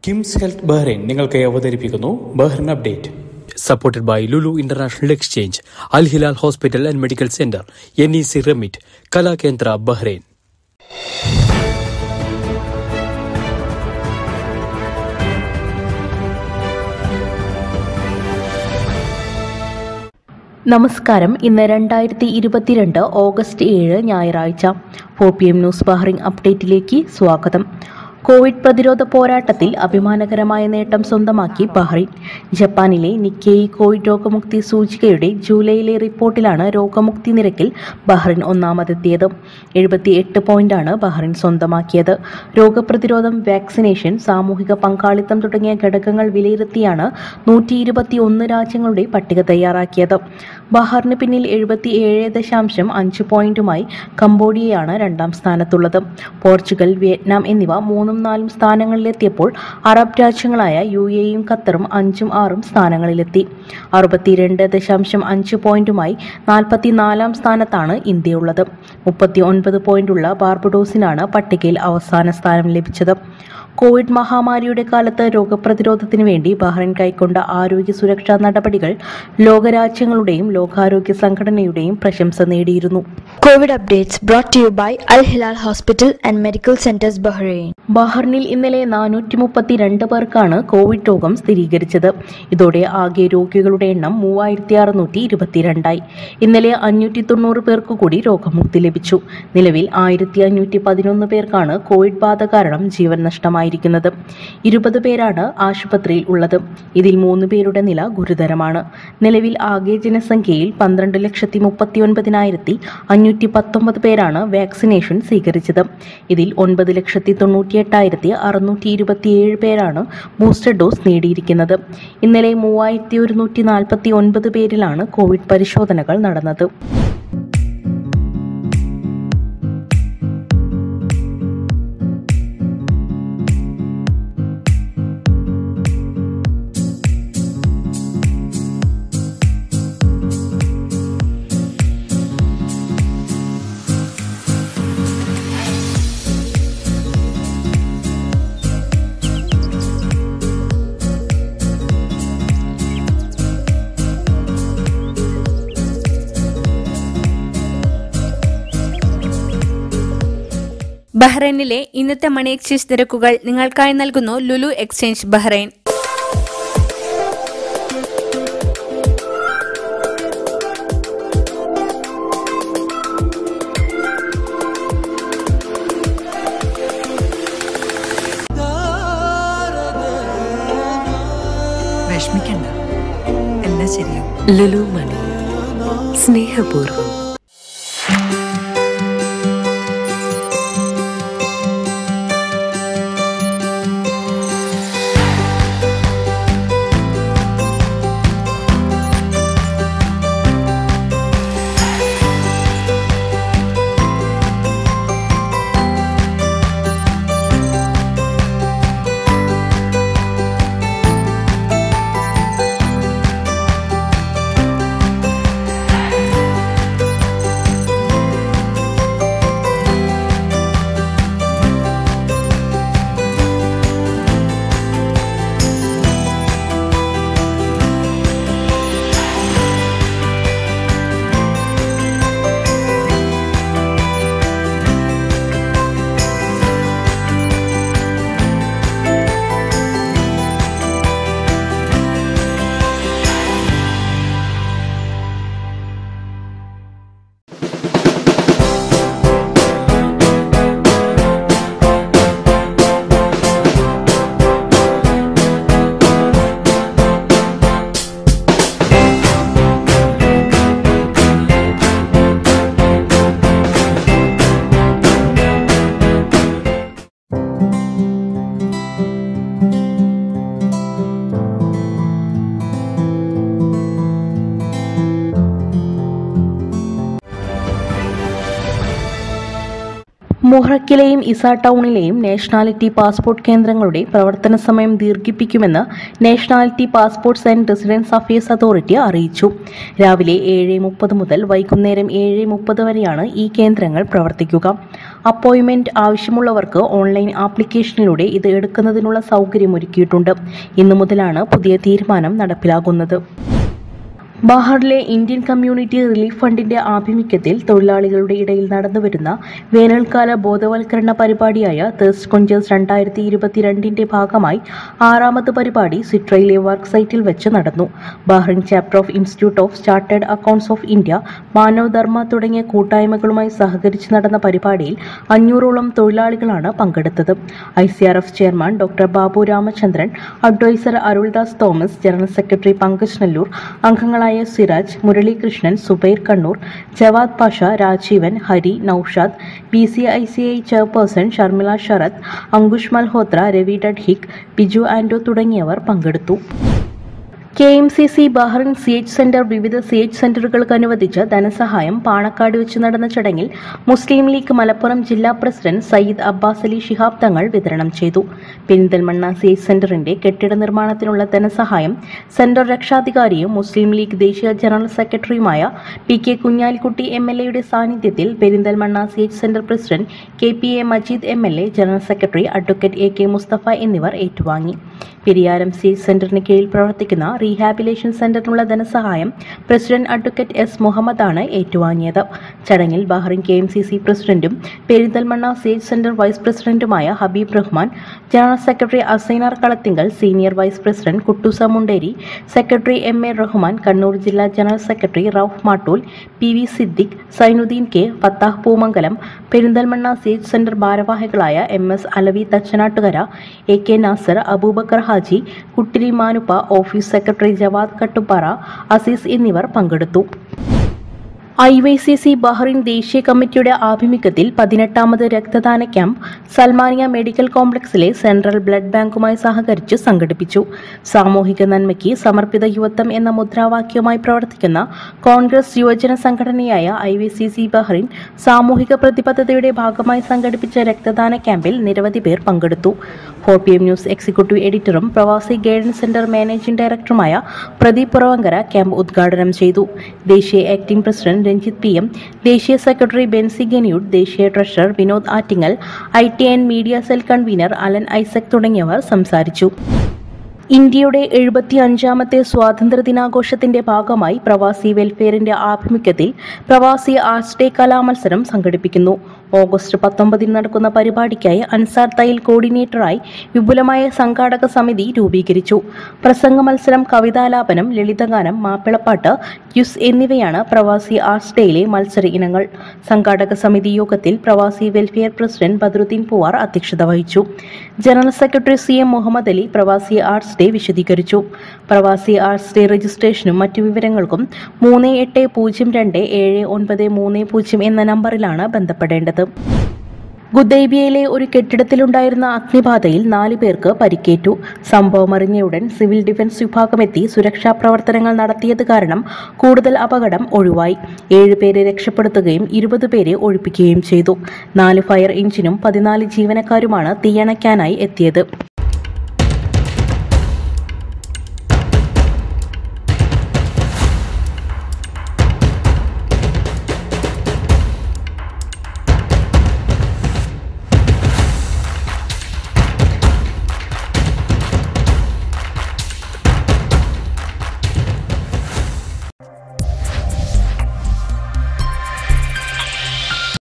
KIMS health Bahrain നിങ്ങൾക്കായി അവതരിപ്പിക്കുന്നു Bahrain update supported by Lulu International Exchange Al Hilal hospital and medical centre N E C remit Kalakendra Bahrain നമസ്കാരം ഇന്ന് രണ്ടായിരത്തി ഇരുപത്തിരണ്ട് August ഏഴ് ഞായറാഴ്ച four P M news Bahrain അപ്ഡേറ്റിലേക്ക് സ്വാഗതം കോവിഡ് പ്രതിരോധ പോരാട്ടത്തിൽ അഭിമാനകരമായ നേട്ടം സ്വന്തമാക്കി ബഹ്റൈൻ ജപ്പാനിലെ നിക്കേയി കോവിഡ് രോഗമുക്തി സൂചികയുടെ ജൂലൈയിലെ റിപ്പോർട്ടിലാണ് രോഗമുക്തി നിരക്കിൽ ബഹ്റൈൻ ഒന്നാമതെത്തിയത് എഴുപത്തി എട്ട് പോയിന്റാണ് ബഹ്റൈൻ സ്വന്തമാക്കിയത് രോഗപ്രതിരോധം വാക്സിനേഷൻ സാമൂഹിക പങ്കാളിത്തം തുടങ്ങിയ ഘടകങ്ങൾ വിലയിരുത്തിയാണ് നൂറ്റി ഇരുപത്തി ഒന്ന് രാജ്യങ്ങളുടെ പട്ടിക തയ്യാറാക്കിയത് ബഹാറിന് പിന്നിൽ എഴുപത്തി ഏഴ് ദശാംശം അഞ്ച് പോയിന്റുമായി കംബോഡിയയാണ് രണ്ടാം സ്ഥാനത്തുള്ളത് പോർച്ചുഗൽ വിയറ്റ്നാം എന്നിവ മൂന്നും നാലും സ്ഥാനങ്ങളിലെത്തിയപ്പോൾ അറബ് രാജ്യങ്ങളായ യു എയും ഖത്തറും അഞ്ചും ആറും സ്ഥാനങ്ങളിലെത്തി അറുപത്തിരണ്ട് ദശാംശം അഞ്ച് പോയിന്റുമായി നാൽപ്പത്തിനാലാം സ്ഥാനത്താണ് ഇന്ത്യയുള്ളത് മുപ്പത്തി ഒൻപത് പോയിന്റുള്ള ബാർബഡോസിനാണ് പട്ടികയിൽ അവസാന സ്ഥാനം ലഭിച്ചത് കോവിഡ് മഹാമാരിയുടെ കാലത്ത് രോഗപ്രതിരോധത്തിന് വേണ്ടി ബഹ്റൈൻ കൈക്കൊണ്ട ആരോഗ്യ സുരക്ഷാ നടപടികൾ ലോകരാജ്യങ്ങളുടെയും ലോകാരോഗ്യ സംഘടനയുടെയും പ്രശംസ നേടിയിരുന്നു COVID updates brought to you by Al Hilal Hospital and Medical Centers Bahrain. ബഹ്റിനിൽ ഇന്നലെ നാനൂറ്റി മുപ്പത്തിരണ്ട് പേർക്കാണ് കോവിഡ് രോഗം സ്ഥിരീകരിച്ചത് ഇതോടെ ആകെ രോഗികളുടെ എണ്ണം മൂവായിരത്തി അറുന്നൂറ്റി ഇരുപത്തിരണ്ടായി ഇന്നലെ അഞ്ഞൂറ്റി തൊണ്ണൂറ് പേർക്ക് കൂടി രോഗമുക്തി ലഭിച്ചു നിലവിൽ ആയിരത്തി അഞ്ഞൂറ്റി പതിനൊന്ന് പേർക്കാണ് കോവിഡ് ബാധ കാരണം ജീവൻ നഷ്ടമായിരിക്കുന്നത് ഇരുപത് പേരാണ് ആശുപത്രിയിൽ ഉള്ളത് ഇതിൽ മൂന്ന് പേരുടെ നില ഗുരുതരമാണ് നിലവിൽ ആകെ ജനസംഖ്യയിൽ പന്ത്രണ്ട് ലക്ഷത്തി മുപ്പത്തി ഒൻപതിനായിരത്തി അഞ്ഞൂറ്റി പത്തൊമ്പത് പേരാണ് വാക്സിനേഷൻ സ്വീകരിച്ചത് ഇതിൽ ഒൻപത് ലക്ഷത്തി തൊണ്ണൂറ്റി എട്ടായിരത്തി അറുന്നൂറ്റി ഇരുപത്തിയേഴ് പേരാണ് ബൂസ്റ്റർ ഡോസ് നേടിയിരിക്കുന്നത് ഇന്നലെ മൂവായിരത്തി ഒരുന്നൂറ്റി നാൽപ്പത്തി ഒൻപത് പേരിലാണ് കോവിഡ് പരിശോധനകൾ നടന്നത് ബഹ്റൈനിലെ ഇന്നത്തെ മണി എക്സ്ചേഞ്ച് നിരക്കുകൾ നിങ്ങൾക്കായി നൽകുന്നു ലുലു എക്സ്ചേഞ്ച് ബഹ്റൈൻ വിഷമിക്കണ്ട എല്ലാം ശരിയാവും ലുലു മണി സ്നേഹപൂർവ്വം മുഹറക്കിലെയും ഇസ ടൗണിലെയും നാഷണാലിറ്റി പാസ്പോർട്ട് കേന്ദ്രങ്ങളുടെ പ്രവർത്തന സമയം ദീർഘിപ്പിക്കുമെന്ന് nationality passports and residence affairs authority അറിയിച്ചു രാവിലെ ഏഴ് മുപ്പത് മുതൽ വൈകുന്നേരം ഏഴ് മുപ്പത് വരെയാണ് ഈ കേന്ദ്രങ്ങൾ പ്രവർത്തിക്കുക അപ്പോയിൻമെന്റ് ആവശ്യമുള്ളവർക്ക് ഓൺലൈൻ ആപ്ലിക്കേഷനിലൂടെ ഇത് എടുക്കുന്നതിനുള്ള സൗകര്യമൊരുക്കിയിട്ടുണ്ട് ഇന്നു മുതലാണ് പുതിയ തീരുമാനം നടപ്പിലാകുന്നത് ബഹാറിലെ ഇന്ത്യൻ കമ്മ്യൂണിറ്റി റിലീഫ് ഫണ്ടിന്റെ ആഭിമുഖ്യത്തിൽ തൊഴിലാളികളുടെ ഇടയിൽ നടന്നുവരുന്ന വേനൽക്കാല ബോധവൽക്കരണ പരിപാടിയായ തേഴ്സ്റ്റ് കൊഞ്ചേഴ്സ് രണ്ടായിരത്തി ഇരുപത്തിരണ്ടിന്റെ ഭാഗമായി ആറാമത് പരിപാടി സിട്രയിലെ വർക്ക് സൈറ്റിൽ വെച്ച് നടന്നു Bahrain chapter of institute of chartered accounts of India Manav Dharma തുടങ്ങിയ കൂട്ടായ്മകളുമായി സഹകരിച്ച് നടന്ന പരിപാടിയിൽ അഞ്ഞൂറോളം തൊഴിലാളികളാണ് പങ്കെടുത്തത് I C R F chairman doctor Babu Ramachandran adviser Aruldas Thomas general secretary Pankaj Nellore അംഗങ്ങളായ Siraj Muralikrishnan Zubair Kannur Jawad Pasha Rajeevan Hari Naushad B C I C I chairperson Sharmila Sarath Ankush Malhotra Ravi ഡഡ്ഹിക് ബിജു ആൻഡോ തുടങ്ങിയവർ പങ്കെടുത്തു K M C C Bahrain C H centre വിവിധ സി എച്ച് സെന്ററുകൾക്ക് അനുവദിച്ച ധനസഹായം പാണക്കാട് വെച്ച് നടന്ന ചടങ്ങിൽ മുസ്ലിം ലീഗ് മലപ്പുറം ജില്ലാ പ്രസിഡന്റ് സയ്യിദ് അബ്ബാസ് അലി ശിഹാബ് തങ്ങൾ വിതരണം ചെയ്തു പെരിന്തൽമണ്ണ സി എച്ച് സെന്ററിന്റെ കെട്ടിട നിർമ്മാണത്തിനുള്ള ധനസഹായം സെന്റർ രക്ഷാധികാരിയും മുസ്ലിം ലീഗ് ദേശീയ ജനറൽ സെക്രട്ടറിയുമായ P K Kunhalikutty M L എയുടെ സാന്നിധ്യത്തിൽ Perinthalmanna C H centre president K P A Majeed M L A general secretary advocate A K Mustafa എന്നിവർ ഏറ്റുവാങ്ങി പെരിയാരം സി എച്ച് സെന്ററിന് കീഴിൽ പ്രവർത്തിക്കുന്ന റീഹാബിലേഷൻ സെന്ററിനുള്ള ധനസഹായം പ്രസിഡന്റ് അഡ്വക്കേറ്റ് എസ് മുഹമ്മദാണ് ഏറ്റുവാങ്ങിയത് ചടങ്ങിൽ Bahrain K M C C പ്രസിഡന്റും Perinthalmanna C H centre vice പ്രസിഡന്റുമായ Habeeb Rahman general secretary Asainar Kalathingal senior vice president Kuttusa Munderi secretary M A Rahman Kannur ജില്ലാ general secretary Rauf Mattool P V Siddique Zainuddin K Fattah Poomangalam Perinthalmanna C H centre ഭാരവാഹികളായ M S Alavi Thachanattukara A K Nasar Abubakar Haji Kuttiri Manuppa office secretary Jawad Kattuppara Azeez എന്നിവർ പങ്കെടുത്തു I Y C C Bahrain ദേശീയ കമ്മിറ്റിയുടെ ആഭിമുഖ്യത്തിൽ പതിനെട്ടാമത് രക്തദാന ക്യാമ്പ് സൽമാനിയ മെഡിക്കൽ കോംപ്ലക്സിലെ സെൻട്രൽ ബ്ലഡ് ബാങ്കുമായി സഹകരിച്ച് സംഘടിപ്പിച്ചു സാമൂഹിക നന്മയ്ക്ക് സമർപ്പിത യുവത്വം എന്ന മുദ്രാവാക്യവുമായി പ്രവർത്തിക്കുന്ന കോൺഗ്രസ് യുവജന സംഘടനയായ I Y C C Bahrain സാമൂഹിക പ്രതിബദ്ധതയുടെ ഭാഗമായി സംഘടിപ്പിച്ച രക്തദാന ക്യാമ്പിൽ നിരവധി പേർ പങ്കെടുത്തു four P M news executive എഡിറ്ററും പ്രവാസി ഗൈഡൻസ് സെന്റർ മാനേജിംഗ് ഡയറക്ടറുമായ പ്രദീപ് പുറവങ്കര ക്യാമ്പ് ഉദ്ഘാടനം ചെയ്തു ദേശീയ acting president Ranjith P M ദേശീയ സെക്രട്ടറി ബെൻസി ഗനിയൂഡ് ദേശീയ treasurer Vinod Attingal I T and media cell convener Alan Isaac തുടങ്ങിയവർ സംസാരിച്ചു ഇന്ത്യയുടെ എഴുപത്തി അഞ്ചാമത്തെ സ്വാതന്ത്ര്യ ദിനാഘോഷത്തിന്റെ ഭാഗമായി പ്രവാസി വെൽഫെയറിന്റെ ആഭിമുഖ്യത്തിൽ പ്രവാസി ആർട്സ് ഡേ കലാമത്സരം സംഘടിപ്പിക്കുന്നു ഓഗസ്റ്റ് പത്തൊമ്പതിന് നടക്കുന്ന പരിപാടിക്കായി അൻസാർ തയ്യൽ കോർഡിനേറ്ററായി വിപുലമായ സംഘാടക സമിതി രൂപീകരിച്ചു പ്രസംഗ മത്സരം കവിതാലാപനം ലളിതഗാനം മാപ്പിളപ്പാട്ട് ക്യുസ് എന്നിവയാണ് പ്രവാസി ആർട്സ് ഡേയിലെ മത്സര ഇനങ്ങൾ സംഘാടക സമിതി യോഗത്തിൽ പ്രവാസി വെൽഫെയർ പ്രസിഡന്റ് ബദ്രുദ്ദീൻ പൂവാർ അധ്യക്ഷത വഹിച്ചു general secretary C M Muhammad Ali പ്രവാസി ആർട്സ് ഡേ വിശദീകരിച്ചു പ്രവാസി ആർട്സ് ഡേ രജിസ്ട്രേഷനും മറ്റു വിവരങ്ങൾക്കും മൂന്ന് എട്ട് പൂജ്യം രണ്ട് ഏഴ് ഒൻപത് മൂന്ന് പൂജ്യം എന്ന നമ്പറിലാണ് ബന്ധപ്പെടേണ്ടത് ഗുദൈബിയയിലെ ഒരു കെട്ടിടത്തിലുണ്ടായിരുന്ന അഗ്നിബാധയിൽ നാല് പേർക്ക് പരിക്കേറ്റു സംഭവമറിഞ്ഞയുടൻ സിവിൽ ഡിഫൻസ് വിഭാഗമെത്തി സുരക്ഷാ പ്രവർത്തനങ്ങൾ നടത്തിയത് കാരണം കൂടുതൽ അപകടം ഒഴിവായി ഏഴുപേരെ രക്ഷപ്പെടുത്തുകയും ഇരുപത് പേരെ ഒഴിപ്പിക്കുകയും ചെയ്തു നാല് ഫയർ എഞ്ചിനും പതിനാല് ജീവനക്കാരുമാണ് തീയണയ്ക്കാനായി എത്തിയത്